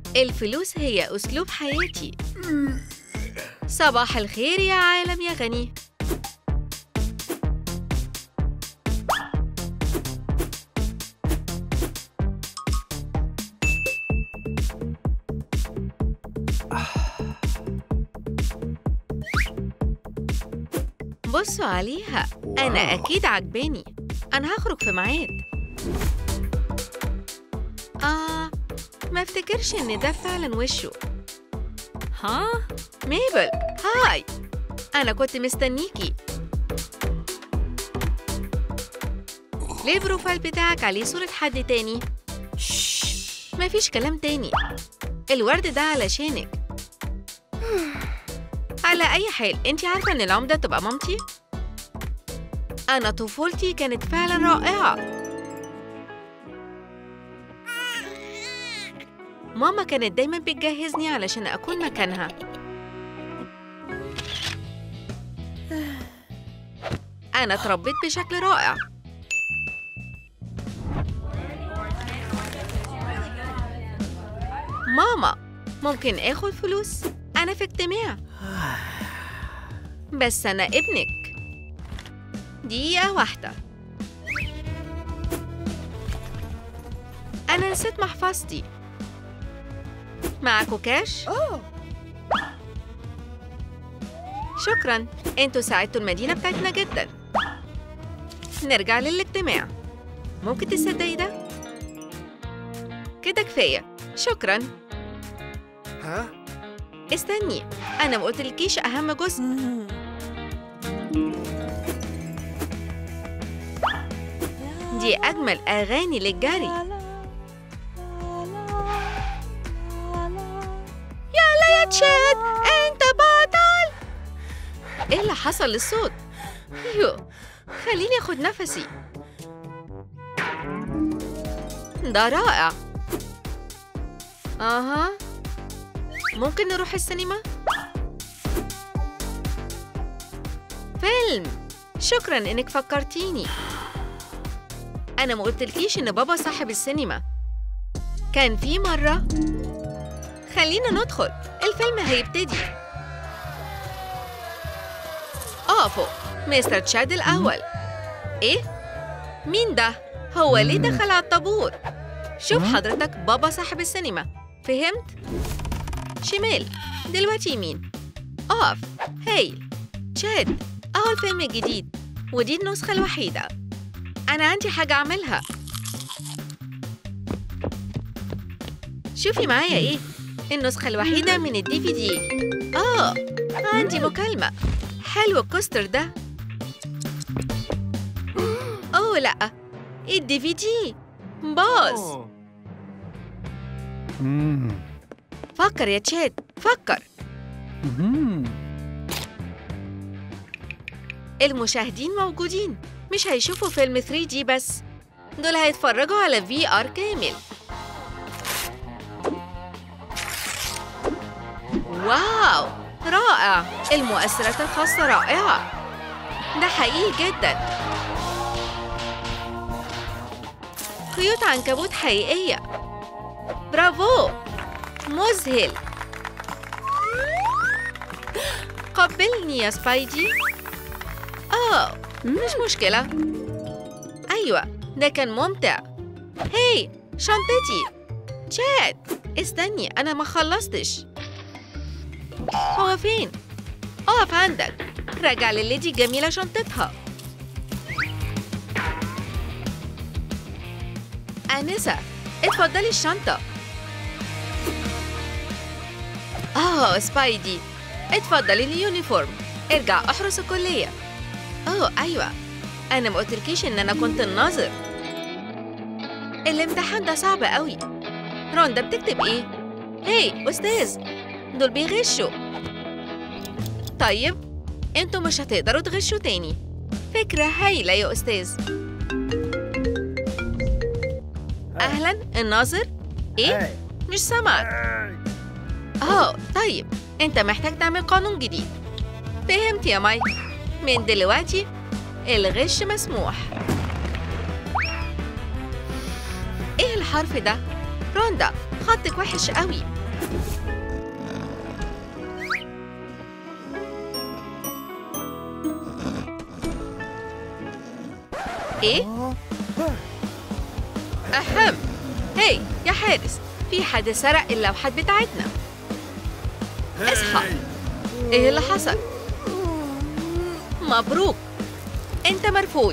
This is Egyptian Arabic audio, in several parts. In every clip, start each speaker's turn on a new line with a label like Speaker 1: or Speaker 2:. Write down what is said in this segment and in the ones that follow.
Speaker 1: الفلوس هي أسلوب حياتي صباح الخير يا عالم يا غني بصوا عليها أنا
Speaker 2: واو.
Speaker 1: أكيد عجباني أنا هخرج في ميعاد آه ما افتكرش إن ده فعلا وشه
Speaker 3: ها؟
Speaker 1: ميبل هاي أنا كنت مستنيكي ليه البروفايل بتاعك عليه صورة حد تاني؟ شش مفيش كلام تاني الورد ده علشانك على أي حال أنت عارفة إن العمدة تبقى مامتي؟ أنا طفولتي كانت فعلا رائعة ماما كانت دايما بتجهزني علشان أكون مكانها أنا اتربيت بشكل رائع ماما ممكن آخد فلوس؟ أنا في اجتماع بس أنا ابنك دقيقة واحدة أنا نسيت محفظتي معاكوا كاش؟ شكرا انتوا ساعدتوا المدينة بتاعتنا جدا نرجع للاجتماع ممكن تصدقي ده؟ كده كفاية شكرا
Speaker 2: ها؟
Speaker 1: استني أنا ما قلتلكيش أهم جزء دي أجمل أغاني للجري يلا يا تشاد أنت بطل إيه اللي حصل للصوت؟ يو خليني أخد نفسي ده رائع أها ممكن نروح السينما؟ فيلم شكرا إنك فكرتيني أنا ما قلتلكيش إن بابا صاحب السينما كان في مرة خلينا ندخل الفيلم هيبتدي اقفوا مستر تشاد الأول إيه؟ مين ده؟ هو ليه دخل على الطابور؟ شوف حضرتك بابا صاحب السينما فهمت؟ شمال دلوقتي يمين اقف هايل تشاد اهو الفيلم الجديد ودي النسخة الوحيدة أنا عندي حاجة أعملها شوفي معايا إيه النسخة الوحيدة من الدي في دي آه عندي مكالمة حلو الكوستر ده أوه لأ الدي في دي باظ
Speaker 2: مم.
Speaker 1: فكر يا تشاد فكر
Speaker 2: مم.
Speaker 1: المشاهدين موجودين مش هيشوفوا فيلم 3D بس دول هيتفرجوا على في ار كامل واو رائع المؤثرات الخاصة رائعة ده حقيقي جدا خيوط عنكبوت حقيقية برافو مذهل قبلني يا سبايدي آه مش مشكلة أيوة ده كان ممتع هاي شنطتي تشاد استني أنا ما خلصتش هو فين؟ اقف عندك رجع لليدي الجميلة شنطتها آنسة اتفضلي الشنطة آه سبايدي اتفضلي اليونيفورم ارجع احرس الكلية اوه ايوه انا ما قلتلكيش ان انا كنت الناظر الامتحان ده صعب قوي روندا بتكتب ايه هي استاذ دول بيغشوا طيب انتوا مش هتقدروا تغشوا تاني فكرة هايلة يا استاذ اهلا الناظر ايه
Speaker 2: هاي.
Speaker 1: مش سامعك
Speaker 2: هاي.
Speaker 1: اه طيب انت محتاج تعمل قانون جديد فهمت يا مايك من دلوقتي الغش مسموح ايه الحرف ده روندا خطك وحش قوي ايه اهم هي يا حارس في حد سرق اللوحات بتاعتنا اصحى ايه اللي حصل مبروك انت مرفوض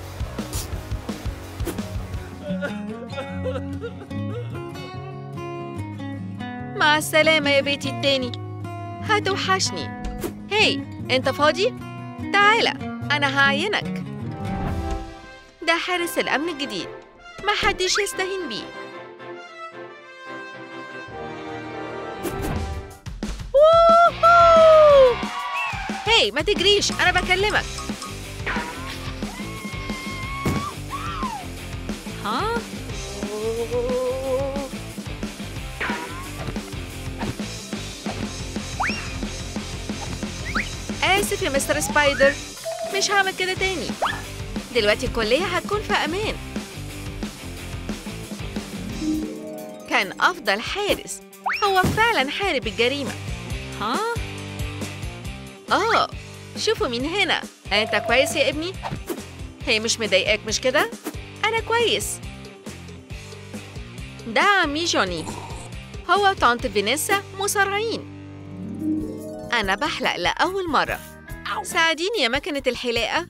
Speaker 1: مع السلامة يا بيتي التاني هتوحشني هي انت فاضي؟ تعالى انا هعينك ده حارس الامن الجديد محدش يستهين بيه ووهو! هي ما تجريش انا بكلمك
Speaker 3: ها
Speaker 1: آسف يا مستر سبايدر مش هعمل كده تاني دلوقتي الكلية هتكون في أمان كان أفضل حارس هو فعلا حارب الجريمة
Speaker 3: ها
Speaker 1: آه شوفوا مين هنا أنت كويس يا ابني؟ هي مش مضايقاك مش كده؟ أنا كويس ده عمي جوني هو وطنط فينيسا مصارعين أنا بحلق لأول مرة ساعديني يا مكنة الحلاقة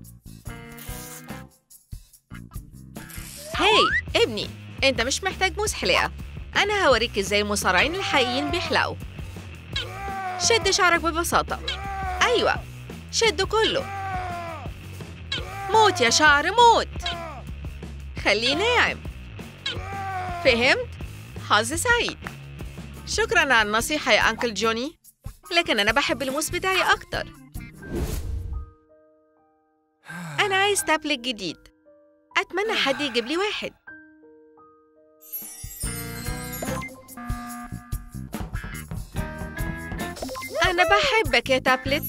Speaker 1: هاي ابني انت مش محتاج موس حلاقة أنا هوريك ازاي المصارعين الحقيقيين بيحلقوا شد شعرك ببساطة أيوة شده كله موت يا شعر موت خليه ناعم فهمت؟ حظ سعيد شكرا على النصيحة يا أنكل جوني لكن أنا بحب الموس بتاعي أكتر أنا عايز تابلت جديد أتمنى حد يجيب لي واحد أنا بحبك يا تابلت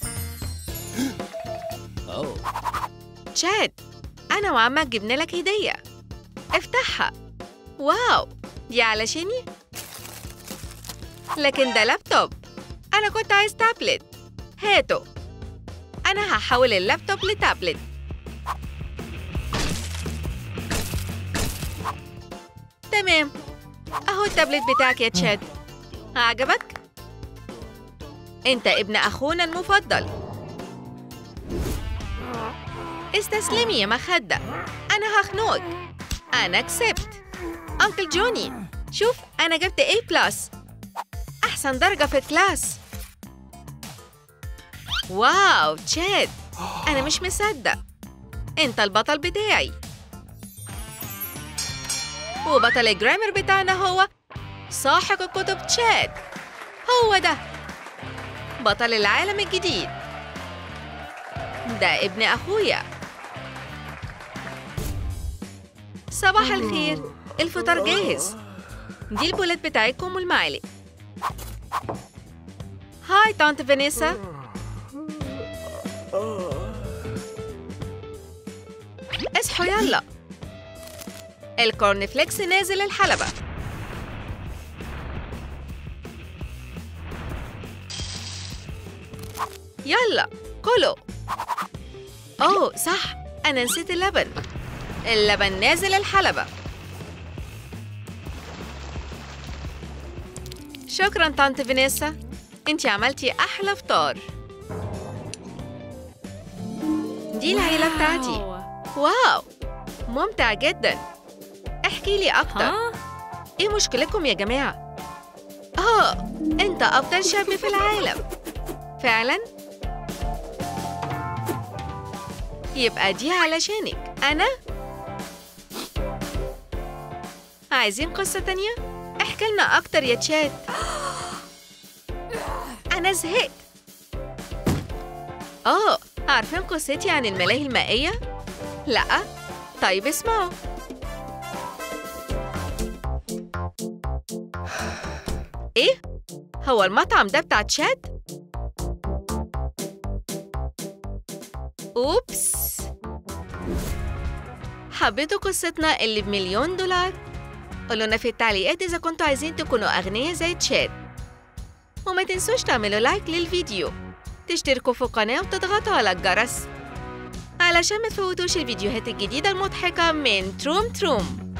Speaker 1: تشاد أنا وعمك جبنا لك هدية افتحها واو دي علشاني لكن ده لابتوب أنا كنت عايز تابلت هاته أنا هحول اللابتوب لتابلت تمام أهو التابلت بتاعك يا تشاد عجبك؟ أنت ابن أخونا المفضل استسلمي يا مخدة أنا هخنقك أنا كسبت أنكل جوني شوف أنا جبت A بلس أحسن درجة في الكلاس واو تشاد أنا مش مصدق أنت البطل بتاعي وبطل الجرامر بتاعنا هو ساحق الكتب تشاد هو ده بطل العالم الجديد ده ابن أخويا صباح الخير الفطار جاهز دي البولات بتاعتكم والمعالق هاي طنط فانيسا اصحوا يلا الكورن فليكس نازل الحلبة يلا كلوا اوه صح انا نسيت اللبن اللبن نازل الحلبة شكرا طنط فينيسا انتي عملتي احلى فطار دي العيلة بتاعتي
Speaker 3: واو.
Speaker 1: واو ممتع جدا احكي لي اكتر
Speaker 3: ها
Speaker 1: ايه مشكلتكم يا جماعة؟ اه انت افضل شاب في العالم فعلا؟ يبقى دي علشانك انا؟ عايزين قصة تانية؟ احكي لنا اكتر يا تشات انا زهقت اه عارفين قصتي عن الملاهي المائية؟ لا طيب اسمعوا ايه؟ هو المطعم ده بتاع تشاد؟ اوبس حبيتوا قصتنا اللي بمليون دولار؟ قولونا في التعليقات إذا كنتوا عايزين تكونوا أغنياء زي تشاد وما تنسوش تعملوا لايك للفيديو تشتركوا في القناة وتضغطوا على الجرس علشان ما تفوتوش الفيديوهات الجديدة المضحكة من تروم تروم